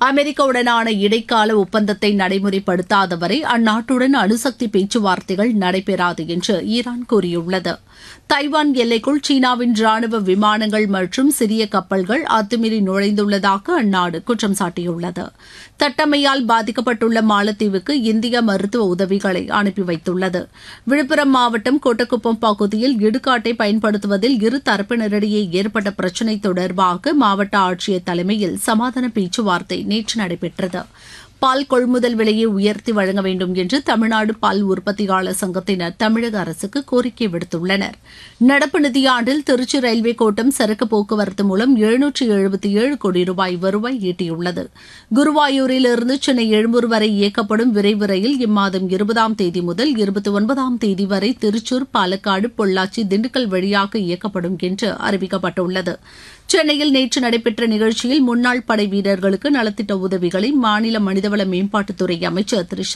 அமெரிக்காவுடனான இடைக்கால ஒப்பந்தத்தை நடைமுறைப்படுத்தாத வரை அந்நாட்டுடன் அணுசக்தி பேச்சுவார்த்தைகள் நடைபெறாது என்று ஈரான் கூறியுள்ளது தைவான் எல்லைக்குள் சீனாவின் ராணுவ விமானங்கள் மற்றும் சிறிய கப்பல்கள் அத்துமீறி நுழைந்துள்ளதாக அந்நாடு குற்றம் சாட்டியுள்ளது தட்டம்மையால் பாதிக்கப்பட்டுள்ள மாலத்தீவுக்கு இந்திய மருத்துவ உதவிகளை அனுப்பி வைத்துள்ளது விழுப்புரம் மாவட்டம் கோட்டக்குப்பம் பகுதியில் இடுகாட்டை பயன்படுத்துவதில் இரு தரப்பினரிடையே ஏற்பட்ட பிரச்சினை தொடர்பாக மாவட்ட ஆட்சியர் தலைமையில் சமாதான பேச்சுவார்த்தை நேற்று நடைபெற்றது பால் கொள்முதல் விலையை உயர்த்தி வழங்க வேண்டும் என்று தமிழ்நாடு பால் உற்பத்தியாளர் சங்கத்தினர் தமிழக அரசுக்கு கோரிக்கை விடுத்துள்ளனர் நடப்பு நிதியாண்டில் திருச்சி ரயில்வே கோட்டம் சரக்கு போக்குவரத்து மூலம் எழுநூற்று எழுபத்தி ஏழு கோடி ரூபாய் வருவாய் ஈட்டியுள்ளது குருவாயூரிலிருந்து சென்னை எழும்பூர் வரை இயக்கப்படும் விரைவு ரயில் இம்மாதம் இருபதாம் தேதி முதல் இருபத்தி ஒன்பதாம் தேதி வரை திருச்சூர் பாலக்காடு பொள்ளாச்சி திண்டுக்கல் வழியாக இயக்கப்படும் என்று அறிவிக்கப்பட்டுள்ளது சென்னையில் நேற்று நடைபெற்ற நிகழ்ச்சியில் முன்னாள் படை வீரர்களுக்கு நலத்திட்ட உதவிகளை மாநில மனிதவள மேம்பாட்டுத்துறை அமைச்சர் திரு